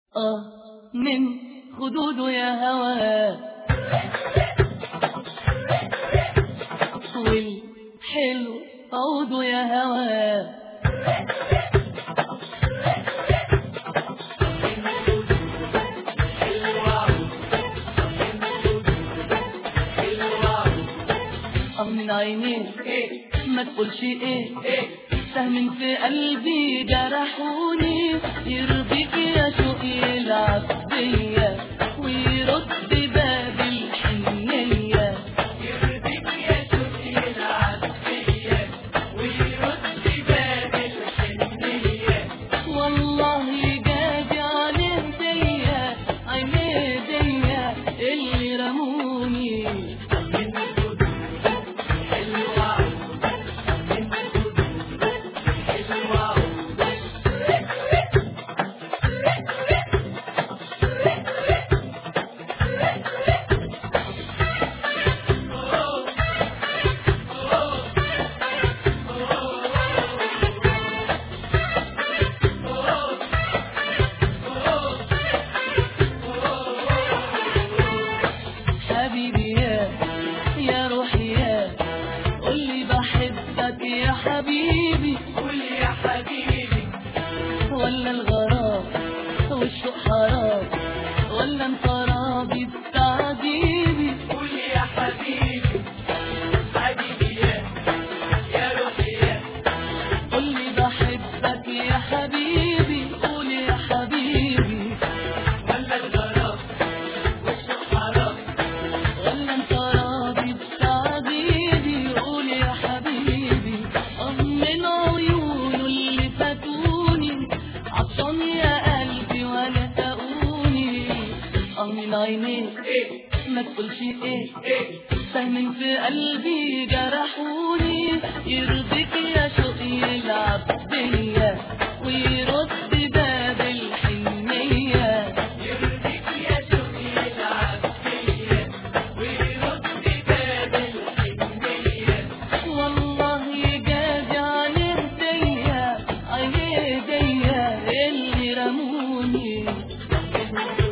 آه من خدوده يا هوا والحلو عوده يا هوا آه من عينيه ما تقولش ايه سهم في قلبي جرحوني يرضيك يا شوق يلعب بيا ويرد باب الحنية يرضيك يا شوق يلعب فيا ويرد باب الحنية والله جادي عليه ديا عينيه ديا اللي رموني من الجدود حلوة من الجدود حلوة حبيبي يا يا روحي يا قولي بحبك يا حبيبي قول يا حبيبي ولا الغرام والشوق حرام ولا انت راضي بتعذيبي قول يا حبيبي حبيبي يا يا روحي يا قولي بحبك يا حبيبي قول يا حبيبي ولا الغرام والشوق حرام ولا انت راضي بتعذيبي قول يا حبيبي اه من عيونه اللي فاتوني عطشان يا قلبي ولا تقوني اه من عينيك ايه ما تقولش ايه ايه سهم في قلبي جرحوني يرضيك يا شوق يلعب بيا ويرد باب الحنية يرضيك يا شوق يلعب فيا ويرد باب الحنية والله جاز عليه ديا عينيه ديا اللي رموني